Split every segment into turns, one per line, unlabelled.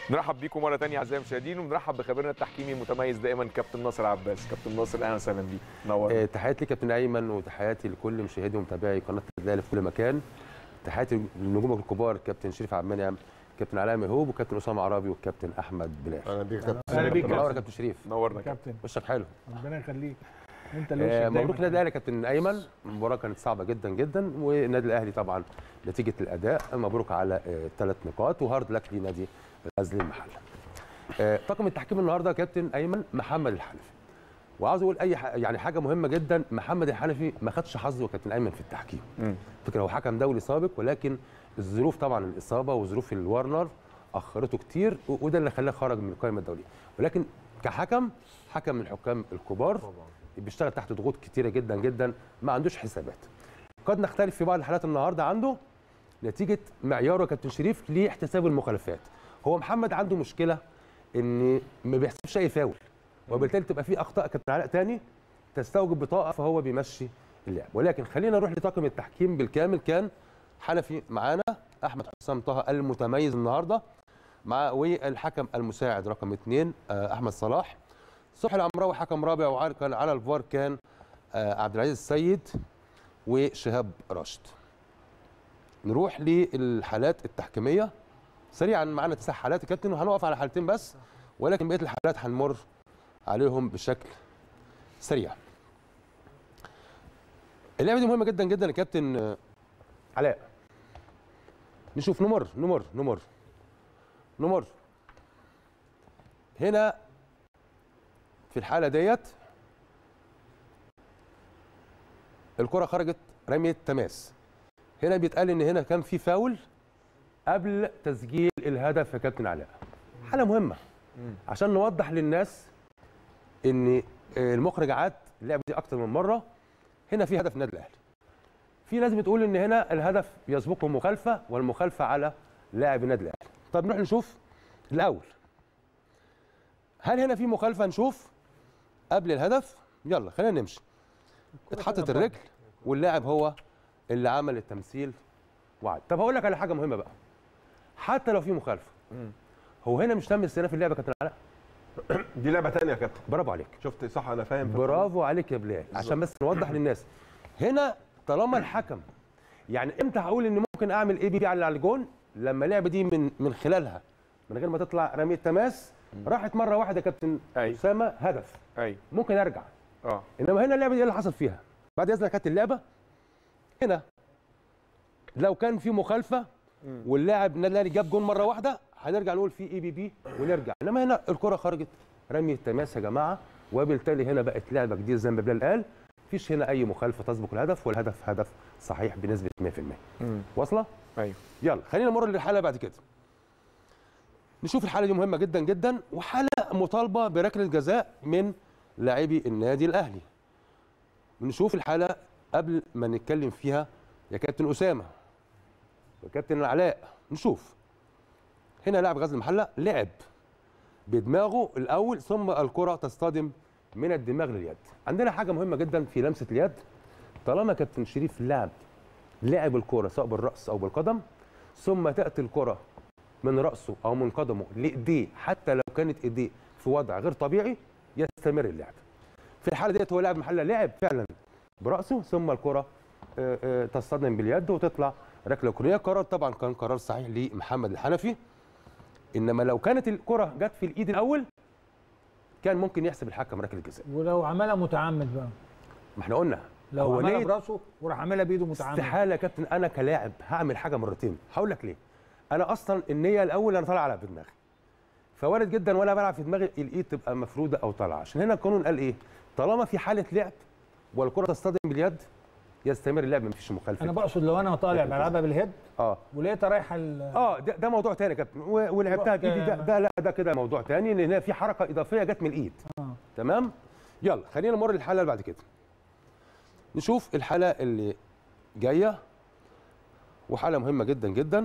نرحب بيكم مره ثانيه اعزائي المشاهدين ونرحب بخبيرنا التحكيمي المتميز دائما كابتن ناصر عباس كابتن ناصر اهلا وسهلا بيك نور
آه، تحياتي لكابتن ايمن وتحياتي لكل مشاهدي ومتابعي قناه الاهلي في كل مكان تحياتي للنجوم الكبار كابتن شريف عبد المنعم كابتن علاء مهوب وكابتن اسامه عرابي والكابتن احمد بلال
اهلا بيك يا كابتن
اهلا بيك
منور يا
كابتن
كابتن شريف
نورنا كابتن
كابتن
وشك حلو
ربنا يخليك انت اللي
آه،
وشك دايما
مبروك النادي الاهلي يا كابتن ايمن المباراه كانت صعبه جدا جدا والنادي الاهلي طبعا نتيجه الاداء مبروك على ثلاث نقاط وهارد لك لنادي غزل المحله آه، طاقم التحكيم النهارده يا كابتن ايمن محمد الحنفي وعاوز اقول اي ح... يعني حاجه مهمه جدا محمد الحنفي ما خدش حظه يا كابتن ايمن في التحكيم
مم.
فكره هو حكم دولي سابق ولكن الظروف طبعا الاصابه وظروف الورنر اخرته كتير و- وده اللي خلاه خرج من القائمه الدوليه ولكن كحكم حكم من الحكام الكبار بيشتغل تحت ضغوط كتيره جدا جدا ما عندوش حسابات قد نختلف في بعض الحالات النهارده عنده نتيجه معياره يا كابتن شريف لاحتساب المخالفات هو محمد عنده مشكله ان ما بيحسبش اي فاول وبالتالي تبقى في اخطاء كابتن علاء تاني تستوجب بطاقه فهو بيمشي اللعب ولكن خلينا نروح لطاقم التحكيم بالكامل كان حنفي معانا احمد حسام طه المتميز النهارده مع والحكم المساعد رقم اثنين آه، احمد صلاح صبحي العمراوي حكم رابع وعلى كان على الفار كان آه، عبد العزيز السيد وشهاب راشد نروح للحالات التحكيميه سريعا معانا تسع حالات يا كابتن وهنقف على حالتين بس ولكن بقيه الحالات هنمر عليهم بشكل سريع اللعبه دي مهمه جدا جدا يا كابتن آه، علاء نشوف نمر نمر نمر نمر هنا في الحاله ديت الكره خرجت رميه تماس هنا بيتقال ان هنا كان في فاول قبل تسجيل الهدف يا كابتن علاء حاله مهمه عشان نوضح للناس ان المخرج عاد اللعبه دي اكتر من مره هنا في هدف النادي الاهلي في ناس بتقول ان هنا الهدف يسبقه مخالفه والمخالفه على لاعب النادي الاهلي طب نروح نشوف الاول هل هنا في مخالفه نشوف قبل الهدف يلا خلينا نمشي اتحطت الرجل واللاعب هو اللي عمل التمثيل وعد طب هقول لك على حاجه مهمه بقى حتى لو في مخالفه هو هنا مش تم استئناف اللعبه كابتن علاء
دي لعبه ثانيه يا كابتن
برافو عليك
شفت صح انا فاهم
برافو عليك يا بلال عشان بس نوضح للناس هنا طالما الحكم يعني امتى هقول ان ممكن اعمل اي بي بي على الجون لما اللعبه دي من من خلالها من غير ما تطلع رميه تماس راحت مره واحده يا كابتن
أيوة.
اسامه هدف
ايوه
ممكن ارجع
اه
انما هنا اللعبه دي ايه اللي حصل فيها بعد اذنك كانت اللعبه هنا لو كان في مخالفه واللاعب النادي الاهلي جاب جون مره واحده هنرجع نقول في اي بي بي ونرجع انما هنا الكره خرجت رمي التماس يا جماعه وبالتالي هنا بقت لعبه جديده زي ما بلال قال مفيش هنا اي مخالفه تسبق الهدف والهدف هدف صحيح بنسبه 100% واصله
ايوه
يلا خلينا نمر للحاله بعد كده نشوف الحاله دي مهمه جدا جدا وحاله مطالبه بركله جزاء من لاعبي النادي الاهلي نشوف الحاله قبل ما نتكلم فيها يا كابتن اسامه يا كابتن علاء نشوف هنا لاعب غزل المحله لعب بدماغه الاول ثم الكره تصطدم من الدماغ لليد عندنا حاجه مهمه جدا في لمسه اليد طالما كابتن شريف لعب لعب الكره سواء بالراس او بالقدم ثم تاتي الكره من راسه او من قدمه لايديه حتى لو كانت ايديه في وضع غير طبيعي يستمر اللعب في الحاله ديت هو لاعب محله لعب فعلا براسه ثم الكره آه، آه، تصطدم باليد وتطلع ركله كوريه قرار طبعا كان قرار صحيح لمحمد الحنفي انما لو كانت الكره جت في الايد الاول كان ممكن يحسب الحكم ركله جزاء
ولو عملها متعمد بقى
ما احنا قلنا
لو
هو
عملها
ليه
براسه وراح عاملها بايده متعمد
استحاله يا كابتن انا كلاعب هعمل حاجه مرتين هقول لك ليه انا اصلا النيه الاول انا طالع العب بدماغي فوارد جدا وانا بلعب في دماغي الايد تبقى مفروده او طالعه عشان هنا القانون قال ايه طالما في حاله لعب والكره تصطدم باليد يستمر اللعب مفيش مخالفه
انا بقصد لو انا طالع بلعبها بالهيد
اه
ولقيتها رايحه ال-
اه ده, ده موضوع تاني يا كابتن و- ولعبتها
رحت-
بايدي ده, ده لا ده كده موضوع تاني لان هنا في حركه اضافيه جت من الايد
آه.
تمام يلا خلينا نمر للحاله اللي بعد كده نشوف الحاله اللي جايه وحاله مهمه جدا جدا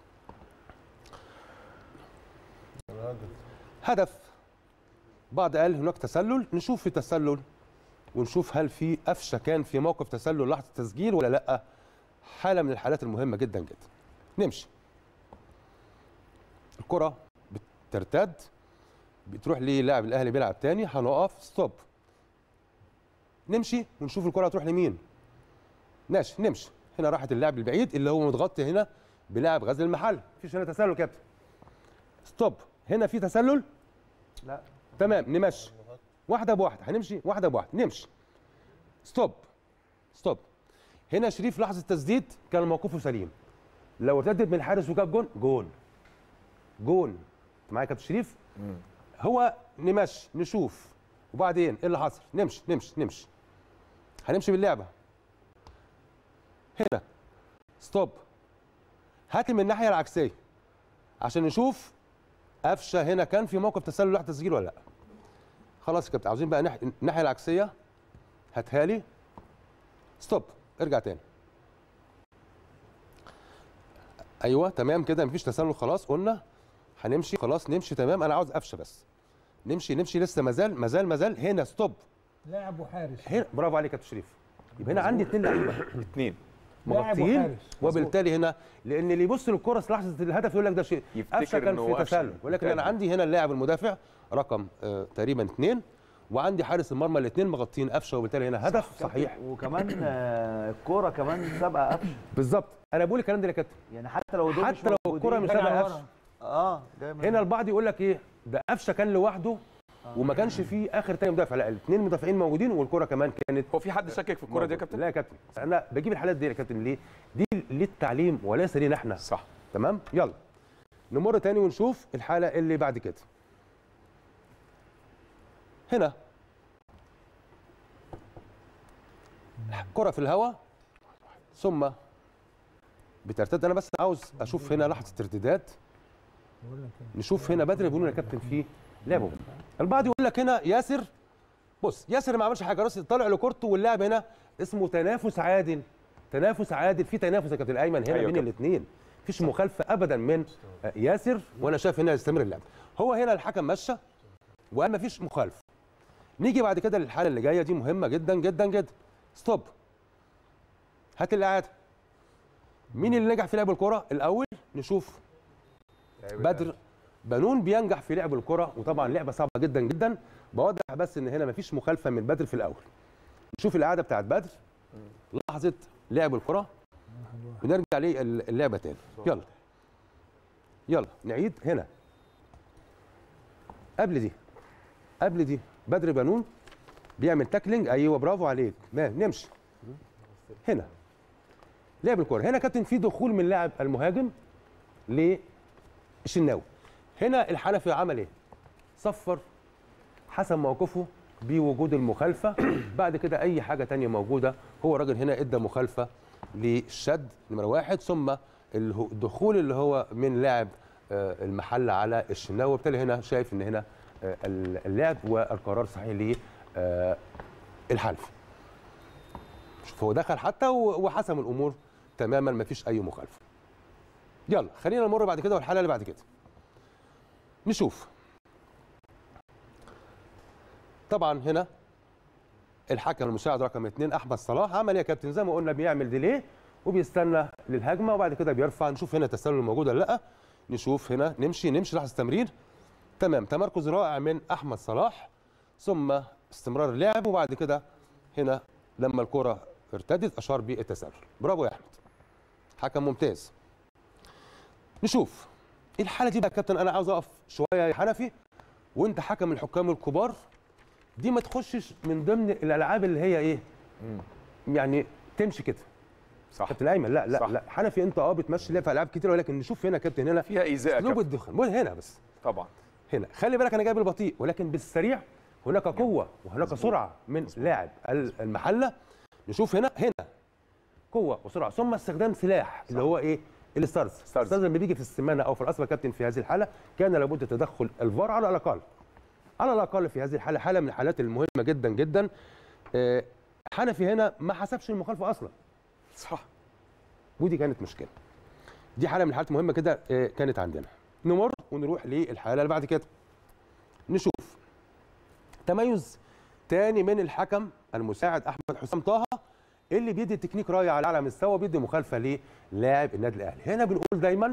هدف بعض قال هناك تسلل نشوف في تسلل ونشوف هل في قفشه كان في موقف تسلل لحظه تسجيل ولا لا حاله من الحالات المهمه جدا جدا نمشي الكره بت- ترتد بتروح للاعب الاهلي بيلعب تاني هنقف ستوب نمشي ونشوف الكره هتروح لمين ماشي نمشي هنا راحت اللاعب البعيد اللي هو متغطي هنا بلاعب غزل المحل مفيش هنا تسلل يا كابتن ستوب هنا في تسلل
لا
تمام نمشي واحده بواحده هنمشي واحده بواحده نمشي ستوب ستوب هنا شريف لحظه تسديد كان موقفه سليم لو ارتدت من الحارس وجاب جون جون جون انت معايا يا كابتن شريف هو نمشي نشوف وبعدين ايه اللي حصل نمشي نمشي نمشي هنمشي باللعبه هنا ستوب هات من الناحيه العكسيه عشان نشوف قفشه هنا كان في موقف تسلل واحد تسجيل ولا لا خلاص يا كابتن عاوزين بقى ناح- الناحيه العكسيه هاتها لي ستوب ارجع تاني ايوه تمام كده مفيش تسلل خلاص قلنا هنمشي خلاص نمشي تمام انا عاوز قفشه بس نمشي نمشي لسه مازال مازال مازال هنا ستوب
لاعب وحارس
هنا برافو عليك يا كابتن شريف يبقى هنا عندي اثنين لعيبه
اثنين
لاعب
مغطيين
وحارس.
وبالتالي هنا لان اللي يبص للكره في لحظه الهدف يقول لك ده شيء
يفتكر
قفشه كان
إنه
في
قفشة
تسلل ولكن انا
متابع.
عندي هنا اللاعب المدافع رقم آه تقريبا اثنين وعندي حارس المرمى الاثنين مغطين قفشه وبالتالي هنا هدف صحيح
وكمان آه، الكوره كمان سابقه قفشه
بالظبط انا بقول الكلام ده يا كابتن
يعني حتى لو دول
حتى لو الكره مش
راجع
سابقه
ورا.
قفشه
اه جاي من
هنا البعض يقول لك ايه ده قفشه كان لوحده وما كانش فيه اخر تاني مدافع لا الاثنين مدافعين موجودين والكره كمان كانت
هو في حد شكك في الكوره دي يا كابتن
لا يا كابتن انا بجيب الحالات دي يا كابتن ليه دي للتعليم وليس لينا احنا
صح
تمام يلا نمر تاني ونشوف الحاله اللي بعد كده هنا كرة في الهواء ثم بترتد انا بس عاوز اشوف هنا لحظه ارتداد نشوف هنا بدري بيقولوا يا كابتن في لعبه البعض يقول لك هنا ياسر بص ياسر ما عملش حاجه راس طالع لكورته واللاعب هنا اسمه تنافس عادل تنافس عادل في تنافس يا كابتن ايمن هنا
أيوة
بين
كابتن.
الاثنين مفيش مخالفه ابدا من آه، ياسر وانا شايف هنا يستمر اللعب هو هنا الحكم مشى وقال مفيش مخالفه نيجي بعد كده للحاله اللي جايه دي مهمه جدا جدا جدا ستوب هات الاعاده مين اللي نجح في لعب الكره الاول نشوف بدر بنون بينجح في لعب الكره وطبعا لعبه صعبه جدا جدا بوضح بس ان هنا مفيش مخالفه من بدر في الاول نشوف الاعاده بتاعت بدر لحظه لعب الكره ونرجع للعبه تاني يلا يلا نعيد هنا قبل دي قبل دي بدر بنون بيعمل تاكلينج ايوه برافو عليك ما نمشي هنا لعب الكره هنا كابتن في دخول من لاعب المهاجم للشناوي هنا الحنفي عمل ايه صفر حسم موقفه بوجود المخالفه بعد كده اي حاجه تانية موجوده هو الراجل هنا ادى مخالفه للشد نمره واحد ثم اله- الدخول اللي هو من لاعب آه، المحل على الشناوي وبالتالي هنا شايف ان هنا آه، اللعب والقرار صحيح للحلف شوف هو دخل حتى و- وحسم الامور تماما ما فيش اي مخالفه يلا خلينا نمر بعد كده والحاله اللي بعد كده نشوف طبعا هنا الحكم المساعد رقم اثنين احمد صلاح عمل ايه يا كابتن زي ما قلنا بيعمل ديليه وبيستنى للهجمه وبعد كده بيرفع نشوف هنا التسلل موجود ولا لا نشوف هنا نمشي نمشي لحظه تمرير تمام تمركز رائع من احمد صلاح ثم استمرار اللعب وبعد كده هنا لما الكره ارتدت اشار بالتسلل برافو يا احمد حكم ممتاز نشوف ايه الحاله دي بقى يا كابتن انا عاوز اقف شويه يا حنفي وانت حكم الحكام الكبار دي ما تخشش من ضمن الالعاب اللي هي ايه يعني تمشي كده
صح
كابتن ايمن لا لا
صح.
لا حنفي انت اه بتمشي لعب في العاب كتير ولكن نشوف هنا يا كابتن هنا
فيها ايذاء يا
اسلوب
كابتن.
الدخان مو هنا بس
طبعا
هنا خلي بالك انا جايب البطيء ولكن بالسريع هناك قوه وهناك سرعه من لاعب المحله نشوف هنا هنا قوه وسرعه ثم استخدام سلاح اللي هو ايه الستارز
ستارز.
الستارز لما بيجي في السمانه او في الاصل يا كابتن في هذه الحاله كان لابد تدخل الفار على الاقل على الاقل في هذه الحاله حاله من الحالات المهمه جدا جدا آه، حنفي هنا ما حسبش المخالفه اصلا
صح
ودي كانت مشكله دي حاله من الحالات المهمه كده آه، كانت عندنا نمر ونروح للحاله اللي بعد كده نشوف تميز تاني من الحكم المساعد احمد حسام طه اللي بيدي تكنيك رائع على اعلى مستوى بيدي مخالفه للاعب النادي الاهلي هنا بنقول دايما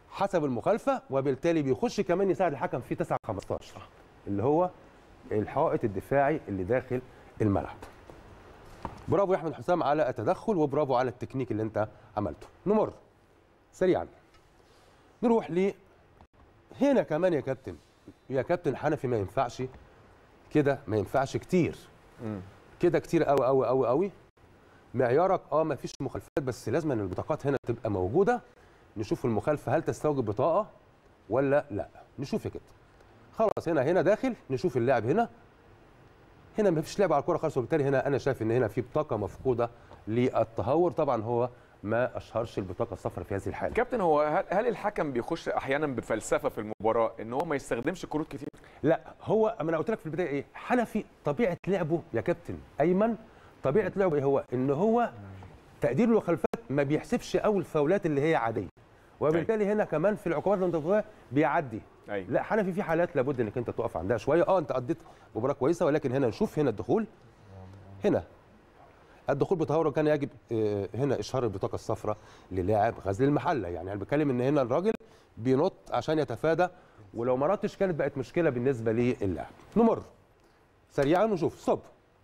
حسب المخالفه وبالتالي بيخش كمان يساعد الحكم في 9 15 اللي هو الحائط الدفاعي اللي داخل الملعب برافو يا احمد حسام على التدخل وبرافو على التكنيك اللي انت عملته نمر سريعا نروح ل هنا كمان يا كابتن يا كابتن حنفي ما ينفعش كده ما ينفعش كتير
مم.
كده كتير قوي قوي قوي قوي معيارك اه ما فيش مخالفات بس لازم ان البطاقات هنا تبقى موجوده نشوف المخالفه هل تستوجب بطاقه ولا لا نشوف يا كابتن خلاص هنا هنا داخل نشوف اللاعب هنا هنا ما فيش لعب على الكوره خالص وبالتالي هنا انا شايف ان هنا في بطاقه مفقوده للتهور طبعا هو ما اشهرش البطاقه الصفراء في هذه الحاله
كابتن هو هل, هل الحكم بيخش احيانا بفلسفه في المباراه ان هو ما يستخدمش كروت كتير
لا هو ما انا قلت لك في البدايه ايه حنفي طبيعه لعبه يا كابتن ايمن طبيعه لعبه ايه هو ان هو تقدير المخالفات ما بيحسبش قوي الفاولات اللي هي عاديه وبالتالي هنا كمان في العقوبات الانتقاليه بيعدي
ايوه
لا حنفي في حالات لابد انك انت تقف عندها شويه اه انت قضيت مباراه كويسه ولكن هنا نشوف هنا الدخول هنا الدخول بتهور كان يجب آه، هنا اشهار البطاقه الصفراء للاعب غزل المحله يعني انا بتكلم ان هنا الراجل بينط عشان يتفادى ولو ما نطش كانت بقت مشكله بالنسبه للاعب نمر سريعا ونشوف ستوب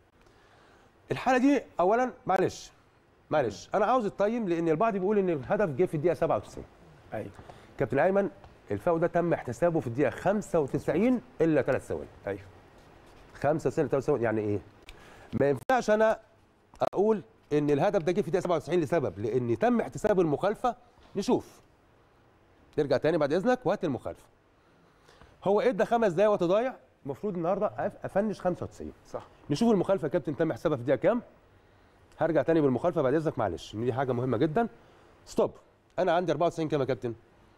الحاله دي اولا معلش معلش انا عاوز التايم لان البعض بيقول ان الهدف جه في الدقيقه 97
ايوه
كابتن ايمن الفاول ده تم احتسابه في الدقيقه 95 الا ثلاث ثواني
ايوه
95 ثلاث ثواني يعني ايه ما ينفعش انا اقول ان الهدف ده جه في الدقيقه 97 لسبب لان تم احتساب المخالفه نشوف نرجع تاني بعد اذنك وهات المخالفه هو ادى خمس دقايق وقت ضايع المفروض النهارده أف- افنش 95
صح
نشوف المخالفه يا كابتن تم حسابها في الدقيقه كام هرجع تاني بالمخالفه بعد اذنك معلش إن دي حاجه مهمه جدا ستوب انا عندي 94 كام يا كابتن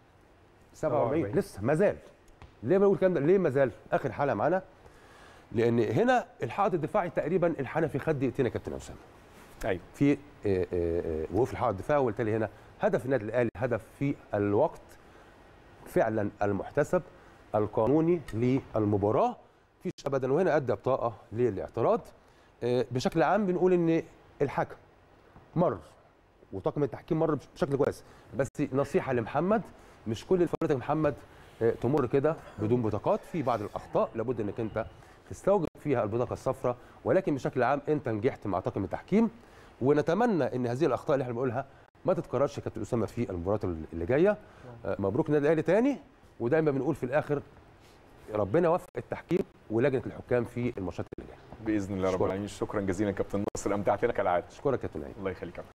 47
47.
لسه ما زال ليه بقول الكلام ده ليه ما زال اخر حاله معانا لان هنا الحائط الدفاعي تقريبا الحنفي خد دقيقتين يا كابتن اسامه
ايوه
في آه، آه، آه، وقوف الحائط الدفاعي وبالتالي هنا هدف النادي الاهلي هدف في الوقت فعلا المحتسب القانوني للمباراه مفيش ابدا وهنا ادى بطاقه للاعتراض آه، بشكل عام بنقول ان الحكم مر وطاقم التحكيم مر بشكل كويس بس نصيحه لمحمد مش كل الفاولات يا محمد آه، تمر كده بدون بطاقات في بعض الاخطاء لابد انك انت تستوجب فيها البطاقه الصفراء ولكن بشكل عام انت نجحت مع طاقم التحكيم ونتمنى ان هذه الاخطاء اللي احنا بنقولها ما تتكررش يا كابتن اسامه في المباريات اللي جايه آه، مبروك النادي الاهلي تاني ودايما بنقول في الاخر ربنا يوفق التحكيم ولجنه الحكام في الماتشات اللي جايه
باذن الله رب
أشكرك.
العالمين شكرا جزيلا كابتن ناصر امتعتنا كالعاده
اشكرك يا كابتن أيمن.
الله يخليك يا كابتن